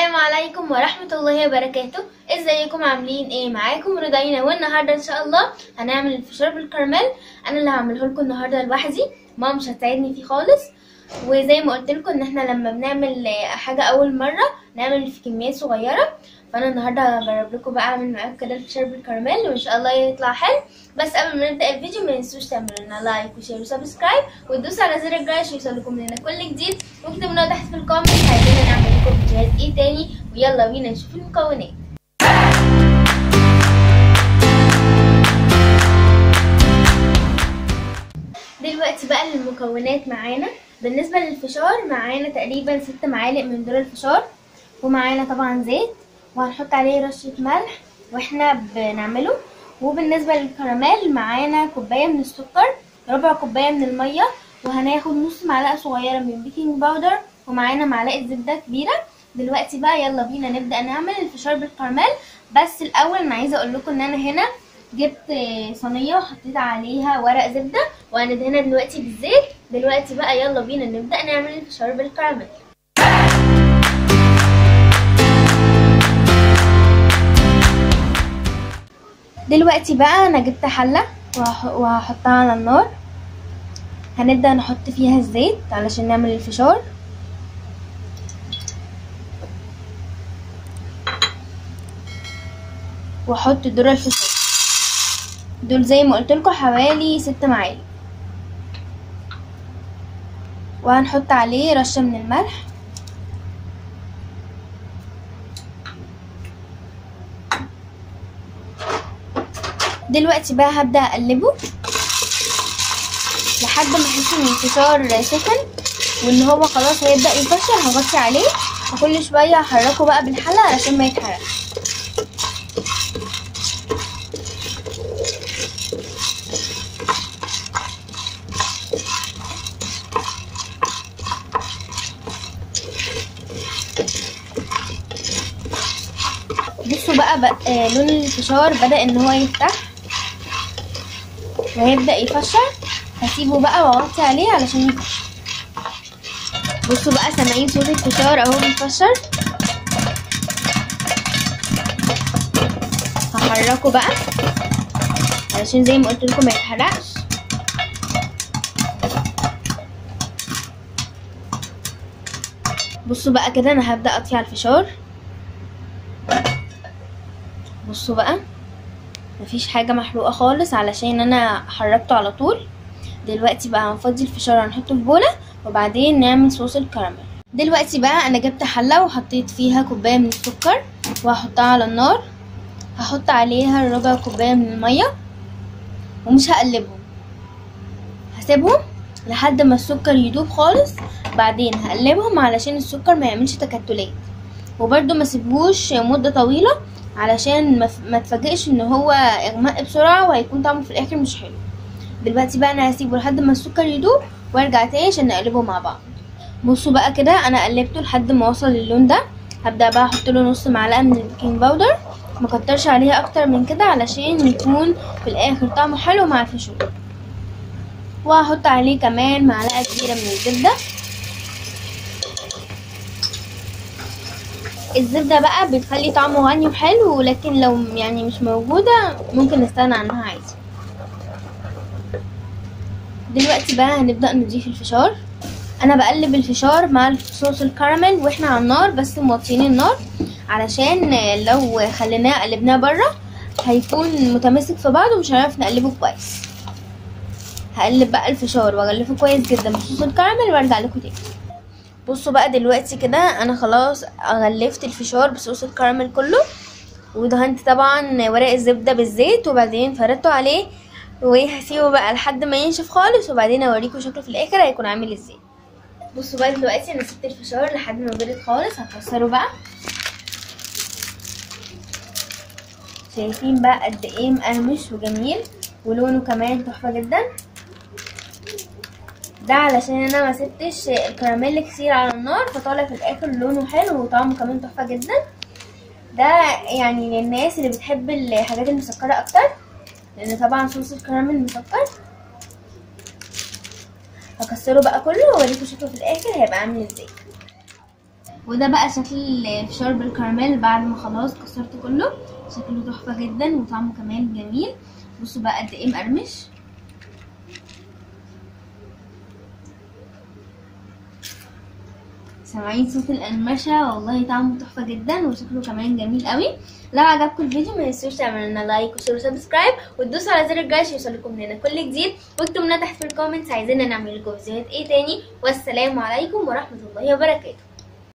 عليكم ورحمة الله وبركاته ازيكم عاملين ايه معاكم رضينا والنهاردة ان شاء الله هنعمل الفشار بالكراميل انا اللي هعمله لكم النهاردة لوحدي ماما مش هتساعدني فيه خالص وزي ما قلت لكم ان احنا لما بنعمل حاجة اول مرة نعمل في كميات صغيرة فانا النهاردة هجرب لكم بقى اعمل معاكم كده الفشار بالكراميل وان شاء الله يطلع حلو بس قبل ما نبدأ الفيديو ما تنسوش تعملوا لنا لايك وشير وسبسكرايب وتدوسوا على زر الجرس عشان يوصلكم مننا كل جديد واكتبوا لنا تحت في الكومنت عايزين نعمل لكم فيديوهات ايه تاني ويلا بينا نشوف المكونات دلوقتي بقى المكونات معانا بالنسبة للفشار معانا تقريبا ست معالق من دول الفشار ومعانا طبعا زيت وهنحط عليه رشة ملح واحنا بنعمله وبالنسبة للكراميل معانا كوباية من السكر ربع كوباية من المية وهناخد نص معلقة صغيرة من بيكنج باودر ومعانا معلقة زبدة كبيرة دلوقتي بقى يلا بينا نبدأ نعمل الفشار بالكراميل بس الأول أنا عايزة أقول لكم إن أنا هنا جبت صينية وحطيت عليها ورق زبدة وهندهنها دلوقتي بالزيت دلوقتي بقى يلا بينا نبدأ نعمل الفشار بالكراميل دلوقتي بقى انا جبت حلة وهحطها على النار هنبدأ نحط فيها الزيت علشان نعمل الفشار واحط ذرة الفشار دول زي ما قلت لكم حوالي ست معالق وهنحط عليه رشة من الملح دلوقتي بقى هبدأ اقلبه لحد ما احس ان الفشار سخن وان هو خلاص هيبدأ يفشر هغطي عليه وكل شوية هحركه بقى بالحلة علشان ما يتحرقش بصوا بقى, بقى آه لون الفشار بدأ ان هو يفتح وهيبدأ يفشر هسيبه بقى واغطي عليه علشان يفشر بصوا بقى سامعين صوت الفشار اهو بيفشر هحركه بقى علشان زي ما قلت لكم ما يتحرقش بصوا بقى كده انا هبدأ اطفي على الفشار بصوا بقى مفيش حاجة محروقة خالص علشان انا حركته على طول دلوقتي بقى هنفضي الفشار هنحطه في بولة وبعدين نعمل صوص الكراميل دلوقتي بقى انا جبت حلة وحطيت فيها كوباية من السكر وهحطها على النار هحط عليها ربع كوباية من المية ومش هقلبهم هسيبهم لحد ما السكر يدوب خالص بعدين هقلبهم علشان السكر ما يعملش تكتلات وبرده ما سيبهوش مدة طويلة علشان ما تفاجئش ان هو اغماء بسرعه وهيكون طعمه في الاخر مش حلو دلوقتي بقى انا هسيبه لحد ما السكر يدوب وارجع تاني عشان نقلبه مع بعض بصوا بقى كده انا قلبته لحد ما وصل للون ده هبدا بقى احط له نص معلقه من البيكنج باودر ما كترش عليها اكتر من كده علشان يكون في الاخر طعمه حلو مع الفشار وهحط عليه كمان معلقه كبيره من الزبده الزبده بقى بتخلي طعمه غني وحلو ولكن لو يعني مش موجوده ممكن نستغنى عنها عادي دلوقتي بقى هنبدا نضيف الفشار انا بقلب الفشار مع صوص الكراميل واحنا على النار بس موطيين النار علشان لو خليناه قلبناه بره هيكون متماسك في بعضه ومش هنعرف نقلبه كويس هقلب بقى الفشار واغلفه كويس جدا بصوص الكراميل وارجع لكم تاني بصوا بقى دلوقتي كده انا خلاص غلفت الفشار بصوص الكراميل كله ودهنت طبعا ورق الزبده بالزيت وبعدين فردته عليه وهسيبه بقى لحد ما ينشف خالص وبعدين اوريكم شكله في الاخر هيكون عامل ازاي بصوا بقى دلوقتي انا سبت الفشار لحد ما برد خالص هكسره بقى شايفين بقى قد ايه مقرمش وجميل ولونه كمان تحفه جدا ده علشان انا ما سبتش الكراميل كتير على النار فطالع في الاخر لونه حلو وطعمه كمان تحفه جدا ده يعني للناس اللي بتحب الحاجات المسكره اكتر لان طبعا صوص الكراميل مسكر هكسره بقى كله واوريكم شكله في الاخر هيبقى عامل ازاي وده بقى شكل الفشار بالكراميل بعد ما خلاص كسرته كله شكله تحفه جدا وطعمه كمان جميل بصوا بقى قد ايه مقرمش سامعين صوت القرمشه والله طعمه تحفه جدا وشكله كمان جميل قوي لو عجبكم الفيديو ما تنسوش تعملوا لنا لايك وشير وسبسكرايب وتدوسوا على زر الجرس يوصلكم مننا كل جديد واكتبوا لنا تحت في الكومنتس عايزيننا نعمل لكم فيديوهات ايه تاني والسلام عليكم ورحمه الله وبركاته